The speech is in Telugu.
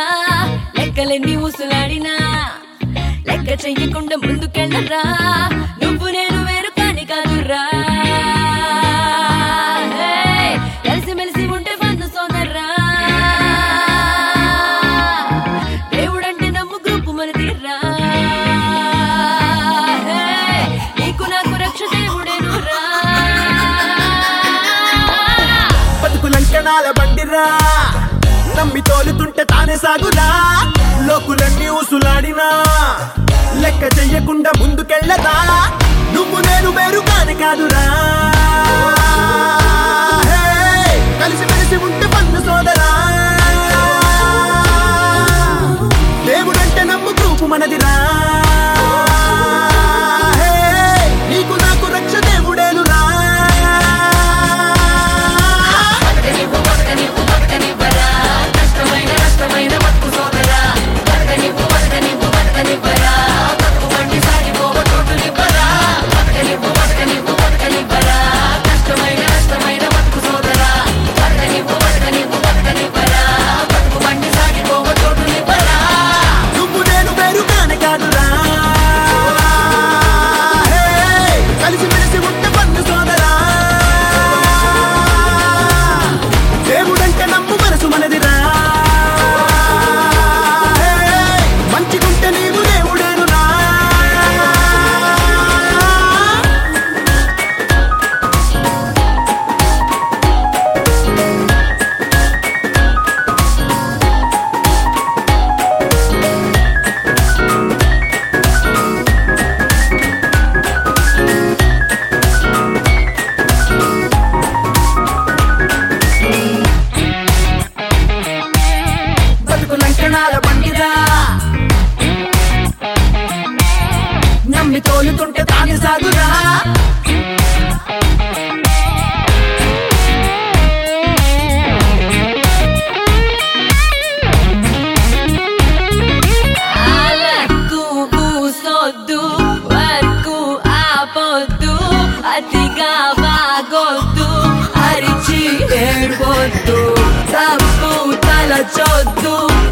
లెక్కలెన్ని ఊసులాడినా లెక్క చెయ్యకుండా ముందుకెళ్ళరా నువ్వు నేను వేరు కాని కాదురా హే, కలిసిమెలిసి ఉంటే వంద సోదరా దేవుడంటే నమ్ము గ్రూపు మనదిరా హే, నీకు నాకు రక్ష దేవుడేనురా బతుకులంకణాల బండిరా నమ్మి తోలుతుంటే తానే సాగురా లోకులన్నీ ఊసులాడినా లెక్క చెయ్యకుండా ముందుకెళ్ళదా నువ్వు నేను వేరు కాని కాదురా హే, కలిసి మెలిసి ఉంటే పన్ను సోదరా దేవుడంటే నమ్ము గ్రూపు మనదిరా హే, నీకు నాకు రక్ష దేవుడేనురా బతకనివ్వు బతకనివ్వు బతకనివ్వరా కష్టమైన నష్టమైన బతుకు సోదరా బతకనివ్వు బతకనివ్వు బతకనివ్వరా బతుకు బండి సాగిపోవ చోటునివ్వరా బతకనివ్వు బతకనివ్వు బతకనివ్వరా కష్టమైన నష్టమైన బతుకు సోదరా బతకనివ్వు బతకనివ్వు బతకనివ్వరా బతుకు బండి సాగిపోవ చోటునివ్వరా నువ్వు నేను వేరు కాని కాదురా హే, కలిసి మెలిసి ఉంటే పన్ను సోదరా దేవుడంటే నమ్ము మనసు మనదిరా హే, మంచిగుంటే నీవు దేవుడేనురా బతుకు లంకణాల బండిరా నమ్మి తోలుతుంటే తాగి సాగురా అలకు కూసొద్దు వర్కు ఆపొద్దు అతిగా బాగొద్దు అరిచి ఏడ్వొద్దు తప్పు తలచొద్దు